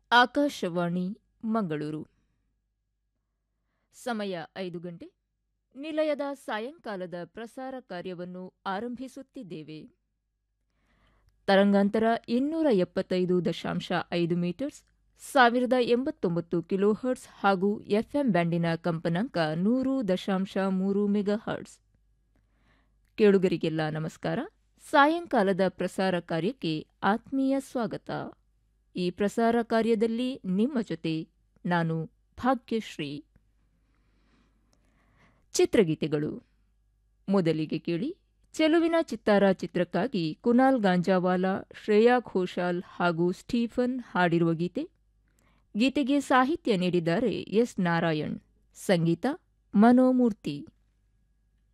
ಆಕಾಶವಾಣಿ ಮಂಗಳೂರು ಸಮಯ ಐದು ಗಂಟೆ ನಿಲಯದ ಸಾಯಂಕಾಲದ ಪ್ರಸಾರ ಕಾರ್ಯವನ್ನು ಆರಂಭಿಸುತ್ತಿದ್ದೇವೆ ತರಂಗಾಂತರ ಇನ್ನೂರ ಎಪ್ಪತ್ತೈದು ದಶಾಂಶ ಐದು ಮೀಟರ್ಸ್ ಸಾವಿರದ ಎಂಬತ್ತೊಂಬತ್ತು ಕಿಲೋಹರ್ಟ್ಸ್ ಹಾಗೂ ಎಫ್ಎಂ ಬ್ಯಾಂಡಿನ ಕಂಪನಾಂಕ ನೂರು ದಶಾಂಶ ಮೂರು ಮೆಗಾಹರ್ಟ್ಸ್ ಕೇಳುಗರಿಗೆಲ್ಲ ನಮಸ್ಕಾರ ಸಾಯಂಕಾಲದ ಪ್ರಸಾರ ಕಾರ್ಯಕ್ಕೆ ಆತ್ಮೀಯ ಸ್ವಾಗತ ಈ ಪ್ರಸಾರ ಕಾರ್ಯದಲ್ಲಿ ನಿಮ್ಮ ಜೊತೆ ನಾನು ಭಾಗ್ಯಶ್ರೀ ಚಿತ್ರಗೀತೆಗಳು ಮೊದಲಿಗೆ ಕೇಳಿ ಚೆಲುವಿನ ಚಿತ್ತಾರ ಚಿತ್ರಕ್ಕಾಗಿ ಕುನಾಲ್ ಗಾಂಜಾವಾಲಾ ಶ್ರೇಯಾ ಘೋಷಾಲ್ ಹಾಗೂ ಸ್ಟೀಫನ್ ಹಾಡಿರುವ ಗೀತೆ ಗೀತೆಗೆ ಸಾಹಿತ್ಯ ನೀಡಿದ್ದಾರೆ ಎಸ್ ನಾರಾಯಣ್ ಸಂಗೀತ ಮನೋಮೂರ್ತಿ